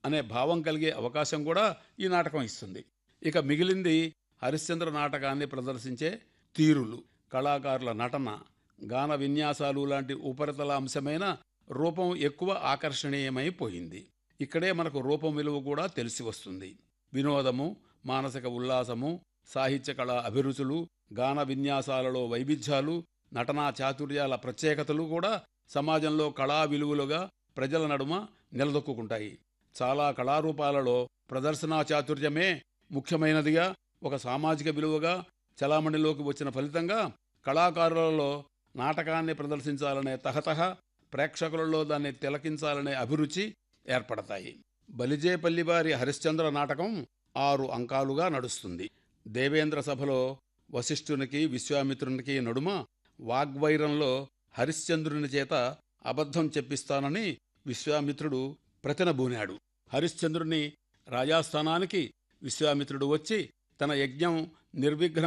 అనే భావం కలిగే అవకాశం కూడా ఈ నాటకం ఇస్తుంది ఇక మిగిలింది హరిశ్చంద్ర నాటకాన్ని ప్రదర్శించే తీరులు కళాకారుల నటన గాన విన్యాసాలు లాంటి ఉపరితల అంశమైన రూపం ఎక్కువ ఆకర్షణీయమైపోయింది ఇక్కడే మనకు రూపం విలువ కూడా తెలిసి వస్తుంది వినోదము మానసిక ఉల్లాసము సాహిత్య కళా అభిరుచులు గాన విన్యాసాలలో వైవిధ్యాలు నటనా చాతుర్యాల ప్రత్యేకతలు కూడా సమాజంలో కళా విలువలుగా ప్రజల నడుమ నిలదొక్కుంటాయి చాలా కళారూపాలలో ప్రదర్శనా చాతుర్యమే ముఖ్యమైనదిగా ఒక సామాజిక విలువగా చలామణిలోకి వచ్చిన ఫలితంగా కళాకారులలో నాటకాన్ని ప్రదర్శించాలనే తహతహ ప్రేక్షకులలో దాన్ని తిలకించాలనే అభిరుచి ఏర్పడతాయి బలిజేపల్లి వారి హరిశ్చంద్ర నాటకం ఆరు అంకాలుగా నడుస్తుంది దేవేంద్ర సభలో వశిష్ఠునికి విశ్వామిత్రునికి నడుమ వాగ్వైరంలో హరిశ్చంద్రుని చేత అబద్ధం చెప్పిస్తానని విశ్వామిత్రుడు ప్రతినబూనాడు హరిశ్చంద్రుని రాజాస్థానానికి విశ్వామిత్రుడు వచ్చి తన యజ్ఞం నిర్విఘ్న